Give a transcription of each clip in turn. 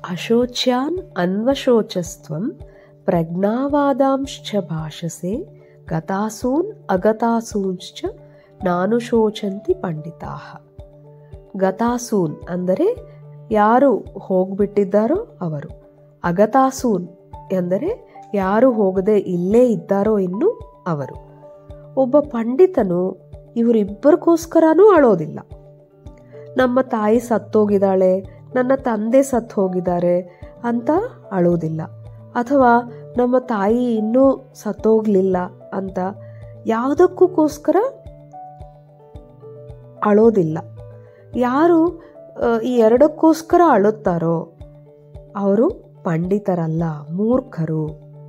ಅಶೋಚ್ಯಾನ್ ಅನ್ವಶೋಚಸ್ತ್ವಂ ಪ್ರಜ್ಞಾವಾದಾಂಶ್ಚ ಭಾಷಸೆ ಗತಾಸೂನ್ ಅಗತಾಸೂಂಶ್ಚ ನಾನು ಶೋಚಂತಿ ಪಂಡಿತಾ ಗತಾಸೂನ್ ಅಂದರೆ ಯಾರು ಹೋಗ್ಬಿಟ್ಟಿದ್ದಾರೋ ಅವರು ಅಗತಾಸೂನ್ ಎಂದರೆ ಯಾರು ಹೋಗದೆ ಇಲ್ಲೇ ಇದ್ದಾರೋ ಇನ್ನು ಅವರು ಒಬ್ಬ ಪಂಡಿತನು ಇವರಿಬ್ಬರಿಗೋಸ್ಕರನೂ ಅಳೋದಿಲ್ಲ ನಮ್ಮ ತಾಯಿ ಸತ್ತೋಗಿದ್ದಾಳೆ ನನ್ನ ತಂದೆ ಸತ್ತು ಹೋಗಿದ್ದಾರೆ ಅಂತ ಅಳೋದಿಲ್ಲ ಅಥವಾ ನಮ್ಮ ತಾಯಿ ಇನ್ನೂ ಸತ್ತೋಗ್ಲಿಲ್ಲ ಅಂತ ಯಾವುದಕ್ಕೂಗೋಸ್ಕರ ಅಳೋದಿಲ್ಲ ಯಾರು ಆ, ಈ ಎರಡಕ್ಕೋಸ್ಕರ ಅಳುತ್ತಾರೋ ಅವರು ಪಂಡಿತರಲ್ಲ ಮೂರ್ಖರು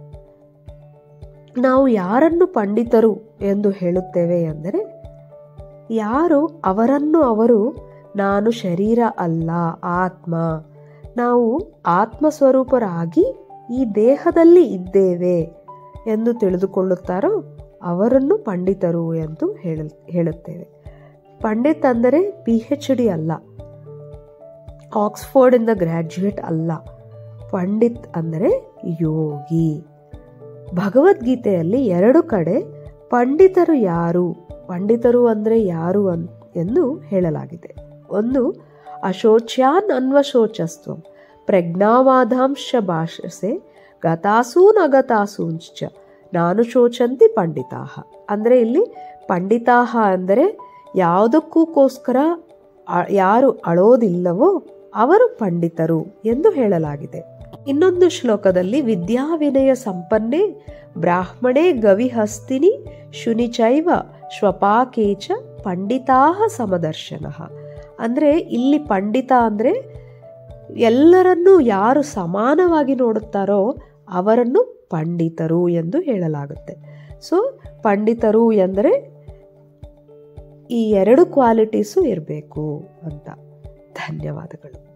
ನಾವು ಯಾರನ್ನು ಪಂಡಿತರು ಎಂದು ಹೇಳುತ್ತೇವೆ ಎಂದರೆ ಯಾರು ಅವರನ್ನು ಅವರು ನಾನು ಶರೀರ ಅಲ್ಲ ಆತ್ಮ ನಾವು ಆತ್ಮ ಸ್ವರೂಪರಾಗಿ ಈ ದೇಹದಲ್ಲಿ ಇದ್ದೇವೆ ಎಂದು ತಿಳಿದುಕೊಳ್ಳುತ್ತಾರೋ ಅವರನ್ನು ಪಂಡಿತರು ಎಂದು ಹೇಳ ಹೇಳುತ್ತೇವೆ ಪಂಡಿತ್ ಅಂದರೆ ಪಿ ಎಚ್ ಡಿ ಅಲ್ಲ ಆಕ್ಸ್ಫೋರ್ಡ್ ಇಂದ ಗ್ರಾಜ್ಯುಯೇಟ್ ಅಲ್ಲ ಪಂಡಿತ್ ಅಂದರೆ ಯೋಗಿ ಭಗವದ್ಗೀತೆಯಲ್ಲಿ ಎರಡು ಕಡೆ ಪಂಡಿತರು ಯಾರು ಪಂಡಿತರು ಅಂದರೆ ಯಾರು ಅನ್ ಎಂದು ಹೇಳಲಾಗಿದೆ ಒಂದು ಅಶೋಚ್ಯಾನ್ ಅನ್ವಶೋಚಸ್ತ್ವಂ ಪ್ರಜ್ಞಾವಾದಾಂಶ ಭಾಷಸೆ ಗತಾಸೂನ್ ಅಗತಾಸೂಂಶ್ಚ ನಾನು ಶೋಚಂತಿ ಪಂಡಿತಾಹ ಅಂದರೆ ಇಲ್ಲಿ ಪಂಡಿತಾಹ ಅಂದರೆ ಯಾವುದಕ್ಕೂಗೋಸ್ಕರ ಅ- ಯಾರು ಅಳೋದಿಲ್ಲವೋ ಅವರು ಪಂಡಿತರು ಎಂದು ಹೇಳಲಾಗಿದೆ ಇನ್ನೊಂದು ಶ್ಲೋಕದಲ್ಲಿ ವಿದ್ಯಾವಿನಯ ಸಂಪನ್ನೆ ಬ್ರಾಹ್ಮಣೇ ಗವಿಹಸ್ತಿನಿ ಶುನಿಚೈವ ಶ್ವಪಾಕೇಚ ಪಂಡಿತಾಹ ಸಮದರ್ಶನ ಅಂದರೆ ಇಲ್ಲಿ ಪಂಡಿತ ಅಂದರೆ ಎಲ್ಲರನ್ನೂ ಯಾರು ಸಮಾನವಾಗಿ ನೋಡುತ್ತಾರೋ ಅವರನ್ನು ಪಂಡಿತರು ಎಂದು ಹೇಳಲಾಗುತ್ತೆ ಸೊ ಪಂಡಿತರು ಎಂದರೆ ಈ ಎರಡು ಕ್ವಾಲಿಟೀಸು ಇರಬೇಕು ಅಂತ ಧನ್ಯವಾದಗಳು